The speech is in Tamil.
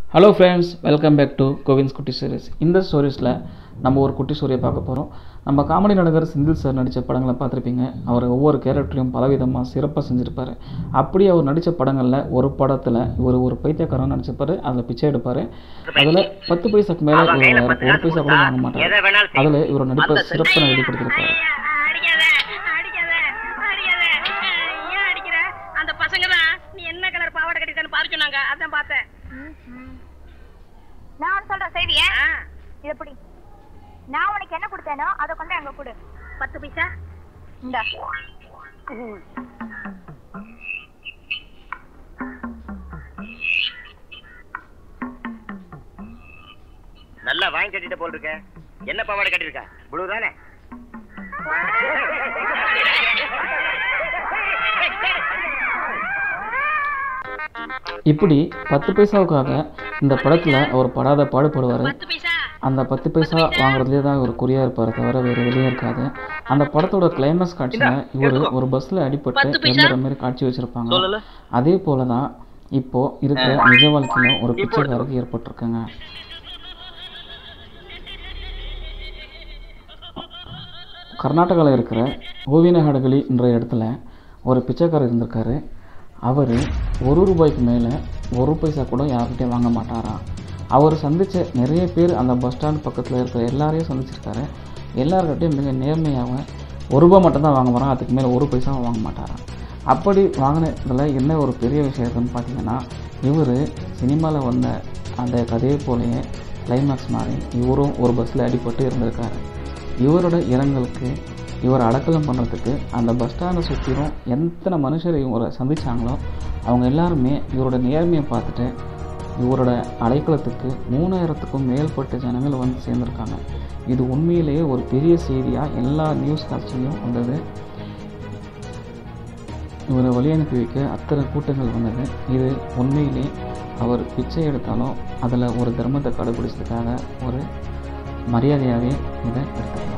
hello friends welcome back to கோவின்ஸ் குட்டி சீரிஸ் இந்த ஸ்டோரிஸில் நம்ம ஒரு குட்டி ஸ்டோரியை பார்க்க போகிறோம் நம்ம காமெடி நடிகர் செந்தில் சார் நடித்த படங்களை பார்த்துருப்பீங்க அவர் ஒவ்வொரு கேரக்டரையும் பலவிதமாக சிறப்பாக செஞ்சுருப்பார் அப்படி அவர் நடித்த படங்களில் ஒரு படத்தில் இவர் ஒரு பைத்தியக்காரன் நடிச்சிருப்பார் அதில் பிச்சை எடுப்பார் அதில் பத்து பைசாக்கு மேலே இவர் ஒரு பைசா கூட வாங்க மாட்டார் அதில் இவர் நடிப்பை சிறப்பாக வெளிப்படுத்தியிருப்பார் அடிக்காத அடிக்காத அடிக்காத ஏன் அடிக்கிற அந்த பசங்க தான் நீ என்ன கலர் பாவாடை கட்டிருக்கன்னு பாரு சொன்னாங்க அதான் பார்த்தேன் நான் ஒன்று சொல்றேன் செய்திய இது எப்படி நான் உனக்கு என்ன கொடுத்தேனோ அதை கொண்டு அங்க கொடு பத்து பைசா இந்தா நல்லா வாங்கி கட்டிட்ட போல் இருக்க என்ன பாவாடை கட்டிருக்க ப்ளூ தானே இப்படி பத்து பைசாவுக்காக இந்த படத்தில் அவர் படாத பாடுபடுவார் பத்து பைசா அந்த பத்து பைசா வாங்குறதுலே தான் இவர் குறியாக இருப்பார் தவிர வேறு வெளியே இருக்காது அந்த படத்தோட கிளைமேக்ஸ் காட்சியில் இவர் ஒரு பஸ்ஸில் அடிபட்டு இறந்துற மாதிரி காட்சி வச்சுருப்பாங்க அதே போல தான் இப்போது இருக்கிற நிஜ வாழ்க்கையில் ஒரு பிச்சைக்காரருக்கு ஏற்பட்டிருக்குங்க கர்நாடகாவில் இருக்கிற ஓவியனஹடகலி என்ற இடத்துல ஒரு பிச்சைக்காரர் இருந்திருக்காரு அவர் ஒரு ரூபாய்க்கு மேலே ஒரு பைசா கூட யார்கிட்டயும் வாங்க மாட்டாராம் அவர் சந்தித்த நிறைய பேர் அந்த பஸ் ஸ்டாண்ட் பக்கத்தில் இருக்கிற எல்லாரையும் சந்திச்சிருக்காரு எல்லார்கிட்டையும் மிக நேர்மையாக ஒரு ரூபா மட்டும்தான் வாங்க வரான் அதுக்கு மேலே ஒரு பைசாவும் வாங்க மாட்டாராம் அப்படி வாங்கினதில் என்ன ஒரு பெரிய விஷயம் இருக்குன்னு பார்த்தீங்கன்னா இவர் சினிமாவில் வந்த அந்த கதையை போலயே கிளைமேக்ஸ் மாதிரி இவரும் ஒரு பஸ்ஸில் அடிபட்டு இருந்திருக்காரு இவரோட இரங்கலுக்கு இவர் அடக்கலம் பண்ணுறதுக்கு அந்த பஸ் ஸ்டாண்டை சுற்றிலும் எத்தனை மனுஷர் இவரை சந்திச்சாங்களோ அவங்க எல்லாருமே இவரோட நேர்மையை பார்த்துட்டு இவரோட அடைக்கலத்துக்கு மூணாயிரத்துக்கும் மேற்பட்ட ஜனங்கள் வந்து சேர்ந்துருக்காங்க இது உண்மையிலேயே ஒரு பெரிய செய்தியாக எல்லா நியூஸ் காட்சியும் வந்தது இவரை வழி அனுப்பி வைக்க அத்தனை கூட்டங்கள் வந்தது இது உண்மையிலே அவர் பிச்சை எடுத்தாலும் அதில் ஒரு தர்மத்தை கடைபிடிச்சதுக்காக ஒரு மரியாதையாகவே இதை எடுத்துக்கலாம்